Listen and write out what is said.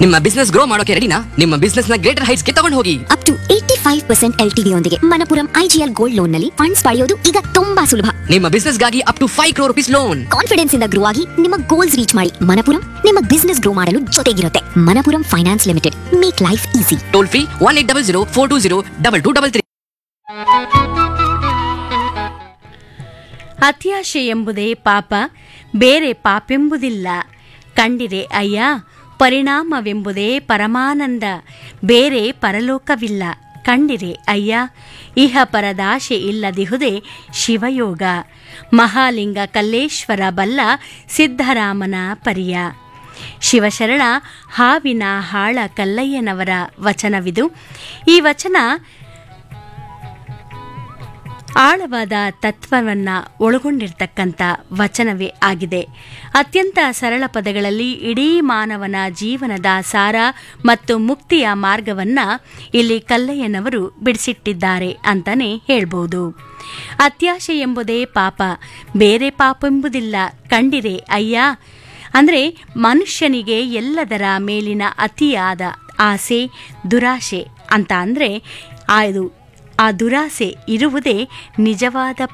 ನಿಮ್ಮ business grow ಮಾಡೋಕೆ ರೆಡಿನಾ ನಿಮ್ಮ ಬಿಸ್ನೆಸ್ ನ ಗ್ರೇಟರ್ ಹೈಟ್ಸ್ ಗೆ ತಗೊಂಡು ಹೋಗಿ up to eighty five percent L T ಯೊಂದಿಗೆ ಮನಪುರಂ ಐಜಿಎಲ್ ಗೋಲ್ಡ್ ಲೋನ್ ನಲ್ಲಿ ಫಂಡ್ಸ್ ಪಡೆಯೋದು ಈಗ ತುಂಬಾ ಸುಲಭ ನಿಮ್ಮ ಬಿಸ್ನೆಸ್ ಗಾಗಿ up to five crore rupees loan confidence ಇಂದ ಗ್ರೋ ಆಗಿ ನಿಮ್ಮ ಗೋಲ್ಸ್ ರೀಚ್ ಮಾಡಿ ಮನಪುರಂ ನಿಮ್ಮ ಬಿಸ್ನೆಸ್ ಗ್ರೋ ಮಾಡಲು ಜೊತೆಗಿರುತ್ತೆ Manappuram finance limited make life easy toll free one eight double zero four two zero double two double three ಅತ್ಯಾಶೆ ಎಂಬುದೇ ಪಾಪ ಬೇರೆ ಪಾಪೆಂಬುದಿಲ್ಲ ಕಂಡಿರೆ ಅಯ್ಯ ಪರಿಣಾಮವೆಂಬುದೇ ಪರಮಾನಂದ ಬೇರೆ ಪರಲೋಕವಿಲ್ಲ ಕಂಡಿರೆ ಅಯ್ಯ ಇಹ ಪರದಾಶೆ ಇಲ್ಲದಿಹುದೇ ಶಿವಯೋಗ ಮಹಾಲಿಂಗ ಕಲ್ಲೇಶ್ವರ ಬಲ್ಲ ಸಿದ್ಧರಾಮನ ಪರಿಯ ಶಿವಶರಣ ಹಾವಿನ ಹಾಳ ಕಲ್ಲಯ್ಯನವರ ವಚನವಿದು ಈ ವಚನ ಆಳವಾದ ತತ್ವವನ್ನ ಒಳಗೊಂಡಿರ್ತಕ್ಕಂಥ ವಚನವೇ ಆಗಿದೆ ಅತ್ಯಂತ ಸರಳ ಪದಗಳಲ್ಲಿ ಇಡೀ ಮಾನವನ ಜೀವನದ ಸಾರ ಮತ್ತು ಮುಕ್ತಿಯ ಮಾರ್ಗವನ್ನ ಇಲ್ಲಿ ಕಲ್ಲಯ್ಯನವರು ಬಿಡಿಸಿಟ್ಟಿದ್ದಾರೆ ಅಂತಾನೆ ಹೇಳ್ಬೋದು ಅತ್ಯಾಶೆ ಎಂಬುದೇ ಪಾಪ ಬೇರೆ ಪಾಪೆಂಬುದಿಲ್ಲ ಕಂಡಿರೆ ಅಯ್ಯ ಅಂದರೆ ಮನುಷ್ಯನಿಗೆ ಎಲ್ಲದರ ಮೇಲಿನ ಅತಿಯಾದ ಆಸೆ ದುರಾಶೆ ಅಂತ ಅಂದರೆ ಅದು ಆ ದುರಾಸೆ ಇರುವುದೇ ನಿಜವಾದ